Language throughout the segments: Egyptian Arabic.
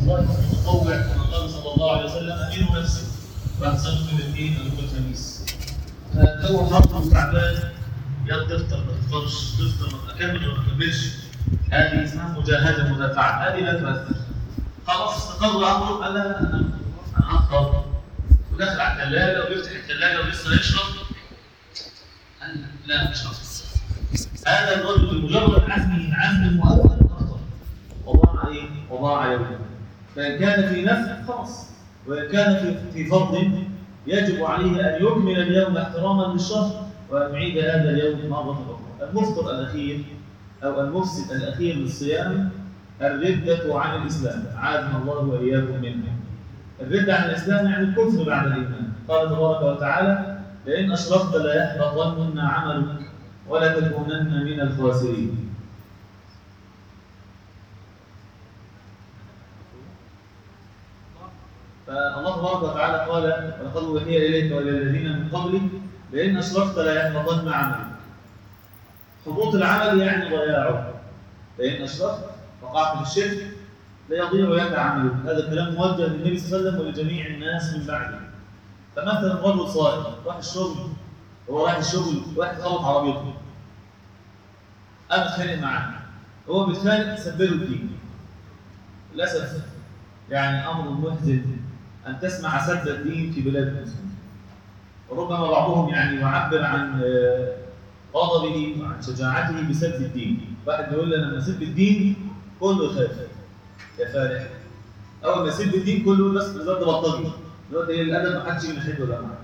الله متطوع كما قال صلى الله عليه وسلم امير نفسه بعد صلاه من الاثنين او يوم الخميس فهو مرض تعبان يا تفطر ما تفطرش تفطر ما اكمل ما اكملش هذه اسمها مجاهده مدافعه هذه لا تؤثر خلاص استقر امره قال لا لا انا انا افطر ودخل على الثلاجه ويفتح الثلاجه ولسه يشرب قال لا مش هفطر هذا الرجل بمجرد عزمه عزم المؤول اخطا وضاع ايه؟ وضاع يومه فان كان في نفس خلاص وان كان في في فرض يجب عليه ان يكمل اليوم احتراما للشهر وان يعيد هذا اليوم مره اخرى المفطر الاخير او المفسد الاخير للصيام الردة عن الاسلام عافنا الله واياكم منه الردة عن الاسلام يعني الكفر بعد الايمان قال تبارك وتعالى لئن اشركت ليحبطن عملك ولا تكونن من الخاسرين فالله تبارك وتعالى قال ولقد اوحي اليك والى الذين من قبلك لئن اشركت ليحبطن عملك حبوط العمل يعني ضياعه لئن اشركت وقعت في الشرك ليضيع لك عملك هذا كلام موجه للنبي صلى الله عليه وسلم ولجميع الناس من بعده فمثلا رجل صائم راح الشغل هو رايح الشغل واحد خبط عربيته انا اتخانق معاه هو بيتخانق سبله الدين للاسف يعني امر محزن ان تسمع سب الدين في بلاد المسلمين وربما بعضهم يعني يعبر عن آه، غضبه وعن شجاعته بسب الدين واحد يقول لنا لما اسب الدين كله يخاف يا فارح اول ما يسب الدين كله بس بالظبط بطلي دلوقتي ايه الادب ما حدش ينحبه ولا معاه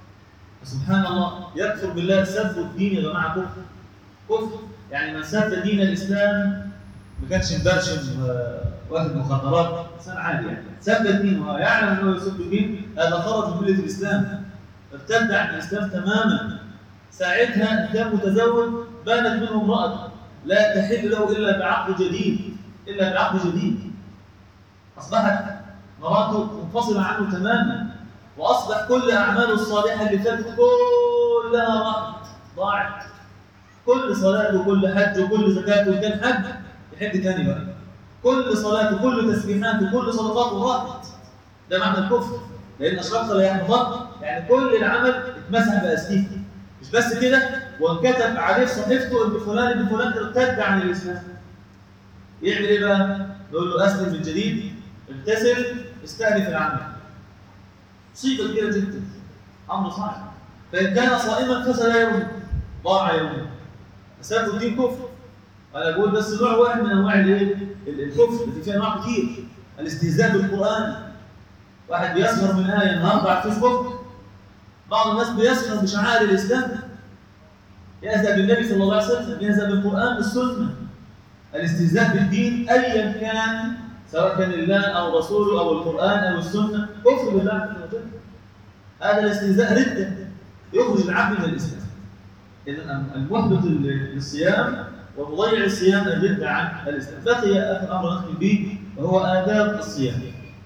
سبحان الله يكفر بالله سب الدين يا جماعه كفر كفر يعني من سب دين الاسلام ما كانش مبرشم آه، واخد مخدرات انسان عادي يعني سب الدين وهو يعلم انه يسب الدين هذا خرج من مله الاسلام ارتد عن الاسلام تماما ساعتها كان متزوج بانت منه امراه لا تحل له الا بعقد جديد الا بعقد جديد اصبحت مراته منفصله عنه تماما واصبح كل اعماله الصالحه اللي فاتت كلها راحت ضاعت كل صلاه وكل حج وكل زكاه وكان حج يحج تاني بقى كل صلاه وكل تسبيحات وكل صدقات راحت ده معنى الكفر لان اشركت لا يحفظ يعني كل العمل اتمسح باستيك مش بس كده وانكتب عليه في صحيفته ان فلان ابن فلان ارتد عن الاسلام يعمل ايه بقى؟ نقول له اسلم من جديد ابتسم استأنف العمل مصيبه كبيره جدا امر صعب فان كان صائما فسد يومه ضاع يومه فساد الدين كفر انا بقول بس نوع واحد من انواع الايه؟ الكفر التي فيها انواع كتير الاستهزاء بالقران واحد بيسخر من ايه النهارده على الفيسبوك بعض الناس بيسخر بشعائر الاسلام يهزأ بالنبي صلى الله عليه وسلم يهزأ بالقران بالسنه الاستهزاء بالدين ايا كان سواء كان الله او رسوله او القران او السنه كفر بالله عز وجل هذا الاستهزاء رده يخرج العبد من الاسلام اذا المحبط للصيام ومضيع الصيام الرده عن الاسلام بقي اخر امر نختم به وهو اداب الصيام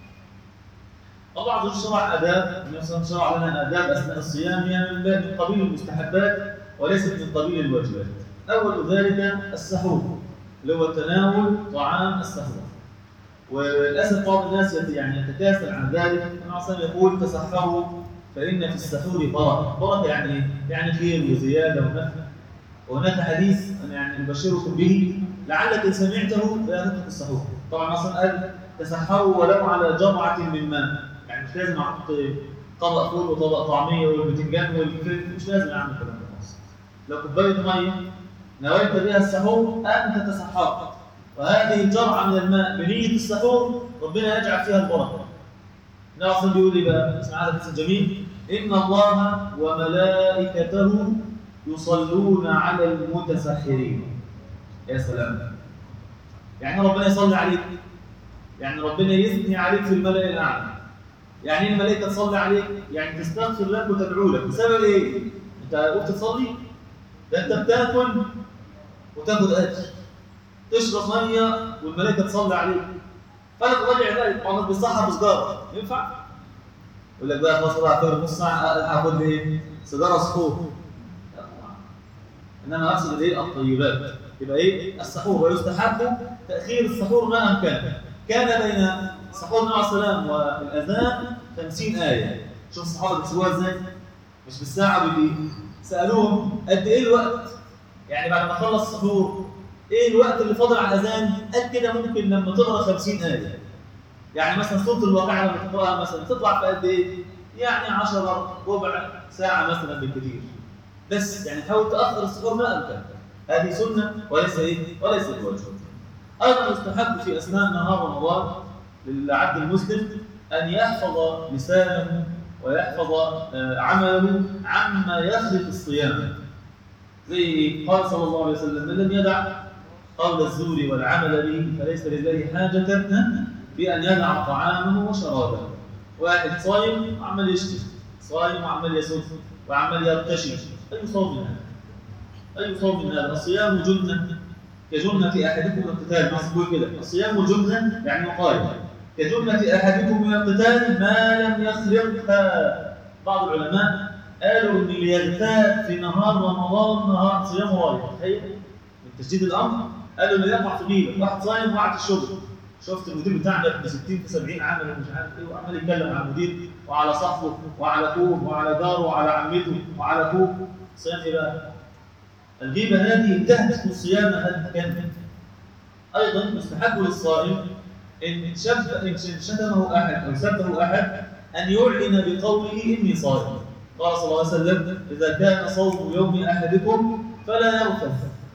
الله عز وجل شرع اداب النبي صلى الله عليه وسلم شرع لنا اداب اثناء الصيام هي من باب من قبيل المستحبات وليست من قبيل الواجبات اول ذلك السحور اللي هو تناول طعام السحور وللاسف بعض الناس يت- يعني يتكاسل عن ذلك النبي صلى الله عليه وسلم يقول تسحروا فان في السحور بركه بركه يعني ايه؟ يعني خير وزياده ونفع وهناك حديث انا يعني ابشركم به لعلك ان سمعته لا تترك السحور طبعا مثلا قال تسحروا ولو على جرعه من ماء يعني مش لازم احط طبق فول وطبق طعميه والبتنجان والفلفل مش لازم اعمل الكلام ده خالص لو كوبايه ميه نويت بها السحور انت تسحرت وهذه الجرعه من الماء بنيه السحور ربنا يجعل فيها البركه النبي صلى بيقول ايه بقى اسمع هذا الحديث الجميل ان الله وملائكته يصلون على المتسحرين يا سلام يعني ربنا يصلي عليك يعني ربنا يثني عليك في الملأ الأعلى يعني ايه الملائكة تصلي عليك يعني تستغفر لك وتدعو لك بسبب ايه؟ انت قلت تصلي ده انت بتاكل وتاخد اجر تشرب ميه والملائكه تصلي عليك فلا تضيع ذلك بعض الناس بيصحى بسجاره ينفع؟ يقول لك بقى خلاص راح في نص ساعه هاخد لي ايه؟ سيجاره سحور انما اقصد الايه؟ الطيبات يبقى ايه؟ السحور ويستحب تاخير السحور ما امكن كان بين سحور النبي عليه السلام والاذان 50 ايه شوف الصحابه بيحسبوها ازاي مش بالساعه بي سالوهم قد ايه الوقت يعني بعد ما خلص السحور ايه الوقت اللي فاضل على الاذان قد كده ممكن لما تقرا 50 ايه يعني مثلا سوره الواقعه لما تقراها مثلا تطلع في قد ايه يعني 10 ربع ساعه مثلا بالكثير بس يعني حاول تاخر السحور ما امكن هذه سنه وليس ايه وليس بواجب ايضا يستحب في اثناء نهار رمضان للعبد المسلم ان يحفظ لسانه ويحفظ آه، عمله عما يخرق الصيام زي قال صلى الله عليه وسلم من لم يدع قول الزور والعمل به فليس لله حاجة في أن يدع طعامه وشرابه واحد صايم وعمال يشتي صايم وعمال يسد وعمال يرتشي أي صوم من هذا؟ أي صوم من هذا؟ الصيام جنة كجنة أحدكم القتال ما يقول كده الصيام جنة يعني وقاية كجنة أحدكم من القتال ما لم يخرقها بعض العلماء قالوا ان اللي يغتاب في نهار رمضان نهار صيام رايح تخيل من تشديد الامر قالوا اللي يقع في غيبه واحد صايم وقع في الشغل شفت المدير بتاعنا ب 60 في 70 عامل ومش عارف ايه وعمال يتكلم على المدير وعلى صاحبه وعلى اخوه وعلى جاره وعلى عمته وعلى اخوه صيام ايه بقى؟ الغيبه هذه تهدف الصيام هذا كان ايضا يستحب للصائم ان شب ان شتمه احد او سبه احد ان يعلن بقوله اني صائم قال صلى الله عليه وسلم إذا كان صوم يوم أحدكم فلا يرفث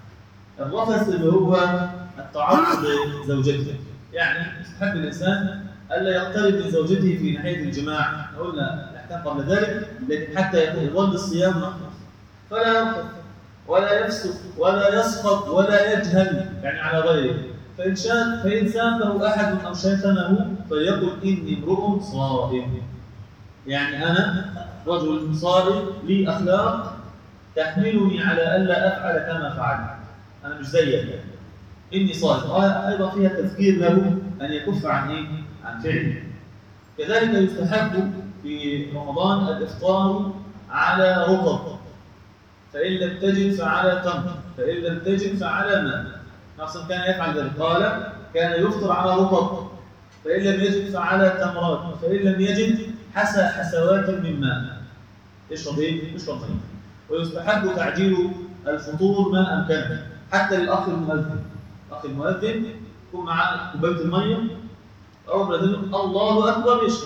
الرفث اللي هو التعرض لزوجته يعني يستحب الإنسان ألا يقترب من زوجته في ناحية الجماع قلنا الأحكام قبل ذلك لكن حتى يظل الصيام نقص فلا يرفث ولا يفسق ولا يسقط ولا يجهل يعني على غيره فإن شان فإن سامه أحد أو شتمه فليقل إني امرؤ صائم يعني أنا رجل صادق لي أخلاق تحملني على ألا أفعل كما فعلت أنا مش زيك يعني. إني صادق أيضا فيها تذكير له أن يكف عن إيه؟ عن فعله كذلك يستحب في رمضان الإفطار على رطب فإن لم تجد فعلى تمر فإن لم تجد فعلى ماء نفسا كان يفعل ذلك قال كان يفطر على رطب فإن لم يجد فعلى تمرات فإن لم يجد حسى حسوات من ماء يشرب ايه؟ يشرب ميه ويستحب تعجيل الفطور ما امكنه حتى للاخ المؤذن الاخ المؤذن يكون معاه كوبايه الميه اول ما يذن الله اكبر يشرب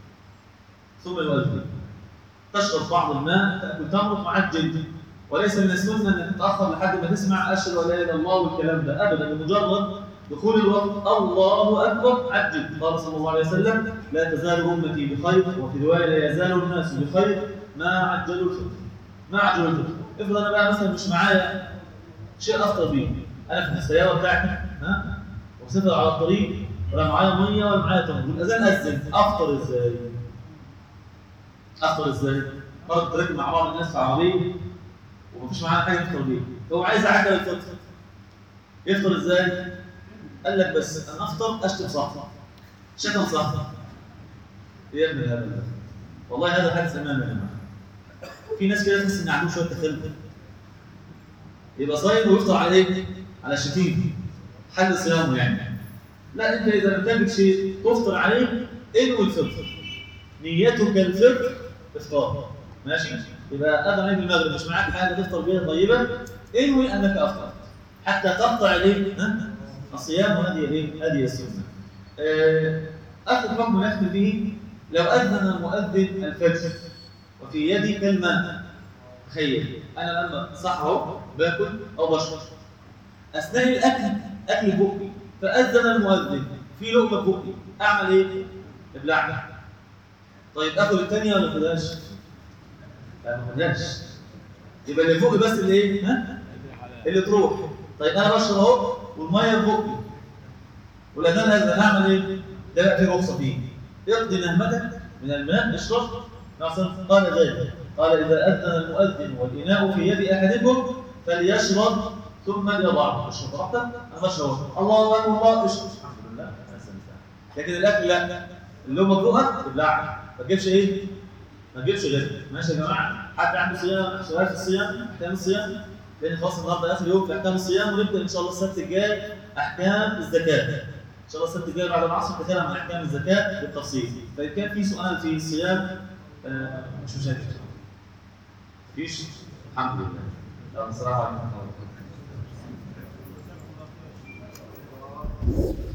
ثم يؤذن تشرب بعض الماء تاكل تمر معجل وليس من السنه انك تتاخر لحد ما تسمع اشهد ان لا اله الا الله والكلام ده ابدا بمجرد دخول الوقت الله اكبر عجل قال صلى الله عليه وسلم لا تزال امتي بخير وفي روايه لا يزال الناس بخير ما عجلوا الفطر ما عجلوا الفطر افرض انا بقى مثلا مش معايا شيء افطر بيه انا في السياره بتاعتي ها وسافر على الطريق ولا معايا ميه ولا معايا تمر والاذان اذن افطر ازاي؟ افطر ازاي؟ فرض راكب مع بعض الناس في عربيه ومفيش معانا حاجه يفطر بيها هو عايز يعجل الفطر يفطر ازاي؟ قال لك بس انا افطر اشتم صاحبي شتم صاحبي ايه يا ابن الهبل ده؟ والله هذا حدث امامي يا جماعه في ناس كده تحس ان عندهم شويه تخلف يبقى صايم ويفطر على ايه؟ على الشتيم حل صيامه يعني لا انت اذا لم تجد شيء تفطر عليه انوي الفطر نيتك الفطر افطار ماشي؟ يبقى اذن عيد المغرب مش معاك حاجه تفطر بيها طيبه انوي انك افطرت حتى تقطع الايه؟ ها؟ الصيام وهذه ايه؟ هذه السنه. آه، اخر حكم نختم به لو اذن المؤذن الفجر وفي يدي الماء تخيل انا لما صح اهو باكل او بشرب اثناء الاكل اكل بقي فاذن المؤذن في لقمه بقي اعمل ايه؟ ابلعها طيب اكل الثانيه ولا ما اخدهاش؟ لا ما اخدهاش يبقى اللي فوق بس اللي ايه؟ ها؟ اللي تروح طيب انا بشرب اهو والميه في بقي والاذان اذن اعمل ايه؟ ده بقى فيه رخصه فيه اقضي نهمتك من الماء اشرب نعم قال ذلك قال اذا اذن المؤذن والاناء في يد احدكم فليشرب ثم ليضعه اشرب براحتك انا بشرب الله اكبر الله اشرب الحمد لله لكن الاكل لا اللي هو مطلوبك تبلعها ما تجيبش ايه؟ ما تجيبش غير ماشي يا جماعه حد عنده صيام شغال في الصيام احكام الصيام لان خلاص النهارده اخر يوم في احكام الصيام ونبدا ان شاء الله السبت الجاي احكام الزكاه شاء الله السبت الجاي بعد العصر نتكلم عن احكام الزكاه بالتفصيل فان كان في سؤال في الصيام آه، مش مشاكل مفيش الحمد لله السلام عليكم ورحمه الله وبركاته